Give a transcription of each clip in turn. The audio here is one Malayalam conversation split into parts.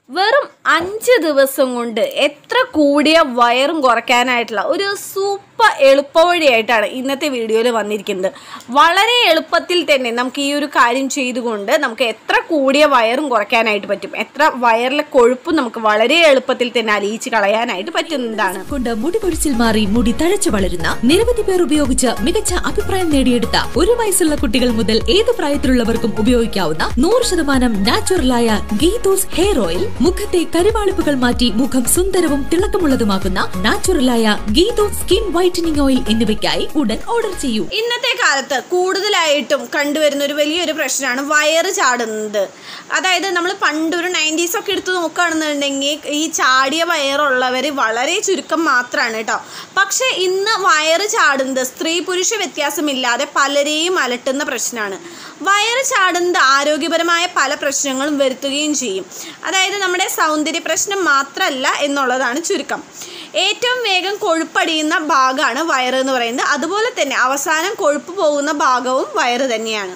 വെറും അഞ്ച് ദിവസം കൊണ്ട് എത്ര കൂടിയ വയറും കുറയ്ക്കാനായിട്ടുള്ള ഒരു സൂപ്പർ എളുപ്പവഴിയായിട്ടാണ് ഇന്നത്തെ വീഡിയോയിൽ വന്നിരിക്കുന്നത് വളരെ എളുപ്പത്തിൽ തന്നെ നമുക്ക് ഈ ഒരു കാര്യം ചെയ്തുകൊണ്ട് നമുക്ക് എത്ര കൂടിയ വയറും കുറയ്ക്കാനായിട്ട് പറ്റും എത്ര വയറിലെ കൊഴുപ്പും നമുക്ക് വളരെ എളുപ്പത്തിൽ തന്നെ അലിയിച്ച് കളയാനായിട്ട് പറ്റുന്നതാണ് കൊണ്ട് മുടി കൊഴിച്ചിൽ മാറി മുടി തഴച്ചു വളരുന്ന നിരവധി പേർ ഉപയോഗിച്ച് മികച്ച അഭിപ്രായം നേടിയെടുത്ത ഒരു വയസ്സുള്ള കുട്ടികൾ മുതൽ ഏത് പ്രായത്തിലുള്ളവർക്കും ഉപയോഗിക്കാവുന്ന നൂറ് ശതമാനം നാച്ചുറലായ ഗീതോസ് ഹെയർ ഓയിൽ മുഖത്തെ കരുവാളിപ്പുകൾ മാറ്റി മുഖം സുന്ദരവും തിളക്കമുള്ളതുമാക്കുന്ന നാച്ചുറലായ ഗീതോ സ്കിൻ വൈറ്റനിങ് ഓയിൽ എന്നിവയ്ക്കായി ഉടൻ ഓർഡർ ചെയ്യൂ ഇന്നത്തെ കാലത്ത് കൂടുതലായിട്ടും കണ്ടുവരുന്ന ഒരു വലിയൊരു പ്രശ്നമാണ് വയറ് ചാടുന്നത് അതായത് നമ്മൾ പണ്ടൊരു നയൻറ്റീസ് ഒക്കെ എടുത്ത് നോക്കുകയാണെന്നുണ്ടെങ്കിൽ ഈ ചാടിയ വയറുള്ളവർ വളരെ ചുരുക്കം മാത്രമാണ് കേട്ടോ പക്ഷേ ഇന്ന് വയറ് ചാടുന്നത് സ്ത്രീ പുരുഷ വ്യത്യാസമില്ലാതെ പലരെയും അലട്ടുന്ന പ്രശ്നമാണ് വയറ് ചാടുന്നത് ആരോഗ്യപരമായ പല പ്രശ്നങ്ങളും വരുത്തുകയും ചെയ്യും അതായത് നമ്മുടെ സൗന്ദര്യ പ്രശ്നം മാത്രമല്ല എന്നുള്ളതാണ് ചുരുക്കം ഏറ്റവും വേഗം കൊഴുപ്പടിയുന്ന ഭാഗമാണ് വയറ് എന്ന് പറയുന്നത് അതുപോലെ തന്നെ അവസാനം കൊഴുപ്പ് പോകുന്ന ഭാഗവും വയറ് തന്നെയാണ്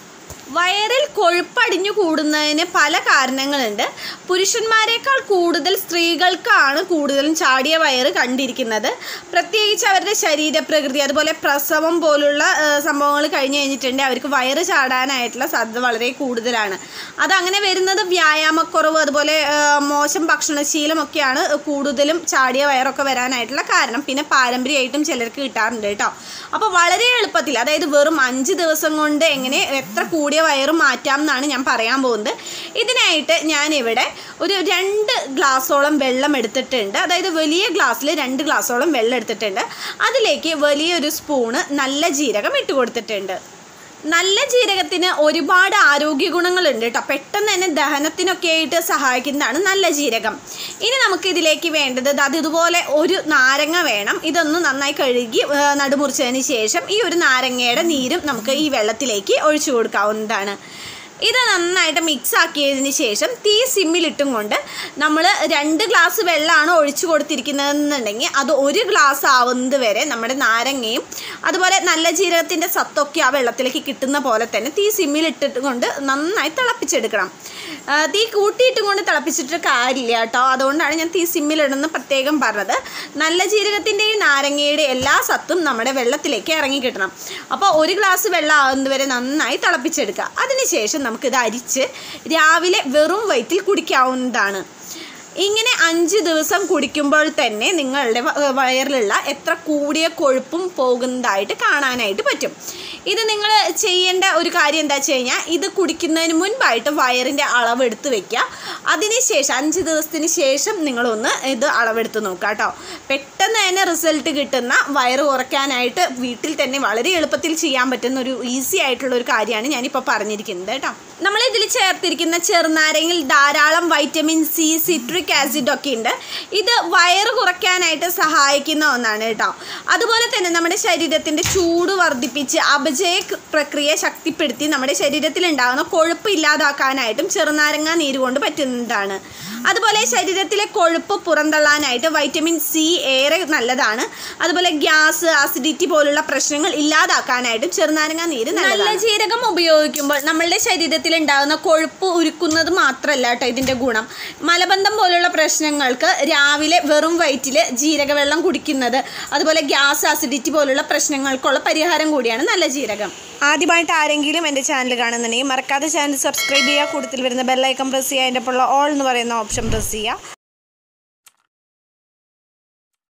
വയറിൽ കൊഴുപ്പടിഞ്ഞു കൂടുന്നതിന് പല കാരണങ്ങളുണ്ട് പുരുഷന്മാരെക്കാൾ കൂടുതൽ സ്ത്രീകൾക്കാണ് കൂടുതലും ചാടിയ വയറ് കണ്ടിരിക്കുന്നത് പ്രത്യേകിച്ച് അവരുടെ ശരീരപ്രകൃതി അതുപോലെ പ്രസവം പോലുള്ള സംഭവങ്ങൾ കഴിഞ്ഞ് കഴിഞ്ഞിട്ടുണ്ടെങ്കിൽ അവർക്ക് വയറ് ചാടാനായിട്ടുള്ള സാധ്യത വളരെ കൂടുതലാണ് അതങ്ങനെ വരുന്നത് വ്യായാമക്കുറവ് അതുപോലെ ആ, മോശം ഭക്ഷണശീലമൊക്കെയാണ് കൂടുതലും ചാടിയ വയറൊക്കെ വരാനായിട്ടുള്ള കാരണം പിന്നെ പാരമ്പര്യമായിട്ടും ചിലർക്ക് കിട്ടാറുണ്ട് കേട്ടോ അപ്പോൾ വളരെ എളുപ്പത്തിൽ അതായത് വെറും അഞ്ച് ദിവസം കൊണ്ട് എങ്ങനെ എത്ര കൂടിയ വയറ് മാറ്റാം എന്നാണ് ഞാൻ പറയാൻ പോകുന്നത് ഇതിനായിട്ട് ഞാനിവിടെ ഒരു രണ്ട് ഗ്ലാസോളം വെള്ളം എടുത്തിട്ടുണ്ട് അതായത് വലിയ ഗ്ലാസ്സിൽ രണ്ട് ഗ്ലാസോളം വെള്ളം എടുത്തിട്ടുണ്ട് അതിലേക്ക് വലിയൊരു സ്പൂണ് നല്ല ജീരകം ഇട്ട് കൊടുത്തിട്ടുണ്ട് നല്ല ജീരകത്തിന് ഒരുപാട് ആരോഗ്യ ഗുണങ്ങളുണ്ട് കേട്ടോ പെട്ടെന്ന് തന്നെ ദഹനത്തിനൊക്കെ ആയിട്ട് സഹായിക്കുന്നതാണ് നല്ല ജീരകം ഇനി നമുക്ക് ഇതിലേക്ക് വേണ്ടത് അത് ഇതുപോലെ ഒരു നാരങ്ങ വേണം ഇതൊന്ന് നന്നായി കഴുകി ആ, നടുമുറിച്ചതിന് ശേഷം ഈ ഒരു നാരങ്ങയുടെ നീരും നമുക്ക് ഈ വെള്ളത്തിലേക്ക് ഒഴിച്ചു കൊടുക്കാവുന്നതാണ് ഇത് നന്നായിട്ട് മിക്സ് ആക്കിയതിന് ശേഷം തീ സിമ്മിലിട്ടും കൊണ്ട് നമ്മൾ രണ്ട് ഗ്ലാസ് വെള്ളമാണ് ഒഴിച്ചു കൊടുത്തിരിക്കുന്നതെന്നുണ്ടെങ്കിൽ അത് ഒരു ഗ്ലാസ് ആവുന്നത് വരെ നമ്മുടെ നാരങ്ങയും അതുപോലെ നല്ല ജീരകത്തിൻ്റെ സത്തൊക്കെ ആ വെള്ളത്തിലേക്ക് കിട്ടുന്ന പോലെ തന്നെ തീ സിമ്മിലിട്ടിട്ട് കൊണ്ട് നന്നായി തിളപ്പിച്ചെടുക്കണം ആ, തീ കൂട്ടിയിട്ടും കൊണ്ട് തിളപ്പിച്ചിട്ട് കാര്യമില്ല കേട്ടോ അതുകൊണ്ടാണ് ഞാൻ തീ സിമ്മിലിടുന്ന പ്രത്യേകം പറഞ്ഞത് നല്ല ജീരകത്തിൻ്റെയും നാരങ്ങയുടെയും എല്ലാ സത്തും നമ്മുടെ വെള്ളത്തിലേക്ക് ഇറങ്ങി കിട്ടണം അപ്പോൾ ഒരു ഗ്ലാസ് വെള്ളം ആകുന്നതുവരെ നന്നായി തിളപ്പിച്ചെടുക്കുക അതിനുശേഷം നമുക്കിത് അരിച്ച് രാവിലെ വെറും വയറ്റിൽ കുടിക്കാവുന്നതാണ് ഇങ്ങനെ അഞ്ച് ദിവസം കുടിക്കുമ്പോൾ തന്നെ നിങ്ങളുടെ വ- വയറിലുള്ള എത്ര കൂടിയ കൊഴുപ്പും പോകുന്നതായിട്ട് കാണാനായിട്ട് പറ്റും ഇത് നിങ്ങൾ ചെയ്യേണ്ട ഒരു കാര്യം എന്താ വെച്ച് കഴിഞ്ഞാൽ ഇത് കുടിക്കുന്നതിന് മുൻപായിട്ട് വയറിൻ്റെ അളവ് എടുത്ത് വെക്കുക അതിനുശേഷം അഞ്ച് ദിവസത്തിന് ശേഷം നിങ്ങളൊന്ന് ഇത് അളവെടുത്ത് നോക്കുക കേട്ടോ പെട്ടെന്ന് തന്നെ റിസൾട്ട് കിട്ടുന്ന വയറ് കുറയ്ക്കാനായിട്ട് വീട്ടിൽ തന്നെ വളരെ എളുപ്പത്തിൽ ചെയ്യാൻ പറ്റുന്ന ഒരു ഈസി ആയിട്ടുള്ള ഒരു കാര്യമാണ് ഞാനിപ്പോൾ പറഞ്ഞിരിക്കുന്നത് കേട്ടോ നമ്മൾ ഇതിൽ ചേർത്തിരിക്കുന്ന ചെറുനാരങ്ങിൽ ധാരാളം വൈറ്റമിൻ സി സിട്രിക് ആസിഡ് ഒക്കെ ഉണ്ട് ഇത് വയറ് കുറയ്ക്കാനായിട്ട് സഹായിക്കുന്ന ഒന്നാണ് കേട്ടോ അതുപോലെ തന്നെ നമ്മുടെ ശരീരത്തിൻ്റെ ചൂട് വർദ്ധിപ്പിച്ച് അപചയ ക- പ്രക്രിയ ശക്തിപ്പെടുത്തി നമ്മുടെ ശരീരത്തിൽ ഉണ്ടാകുന്ന കൊഴുപ്പ് ഇല്ലാതാക്കാനായിട്ടും ചെറുനാരങ്ങ നീര് കൊണ്ട് പറ്റുന്നതാണ് അതുപോലെ ശരീരത്തിലെ കൊഴുപ്പ് പുറന്തള്ളാനായിട്ട് വൈറ്റമിൻ സി ഏറെ നല്ലതാണ് അതുപോലെ ഗ്യാസ് അസിഡിറ്റി പോലുള്ള പ്രശ്നങ്ങൾ ഇല്ലാതാക്കാനായിട്ടും ചെറുനാരങ്ങ നീര് നല്ല ജീരകം ഉപയോഗിക്കുമ്പോൾ നമ്മളുടെ ശരീരത്തിൽ ഉണ്ടാകുന്ന കൊഴുപ്പ് ഉരുക്കുന്നത് മാത്രമല്ല കേട്ടോ ഇതിൻ്റെ ഗുണം മലബന്ധം പോലുള്ള പ്രശ്നങ്ങൾക്ക് രാവിലെ വെറും വയറ്റിൽ ജീരകവെള്ളം കുടിക്കുന്നത് അതുപോലെ ഗ്യാസ് അസിഡിറ്റി പോലുള്ള പ്രശ്നങ്ങൾക്കുള്ള പരിഹാരം കൂടിയാണ് നല്ല ജീരകം ആദ്യമായിട്ട് ആരെങ്കിലും എൻ്റെ ചാനൽ കാണുന്നുണ്ടെങ്കിൽ മറക്കാതെ ചാനൽ സബ്സ്ക്രൈബ് ചെയ്യുക കൂടുതൽ വരുന്ന ബെല്ലൈക്കൺ പ്രസ് ചെയ്യുക അതിൻ്റെ ഒപ്പമുള്ള ഓൾ എന്ന് പറയുന്ന ഓപ്ഷൻ പ്രസ് ചെയ്യുക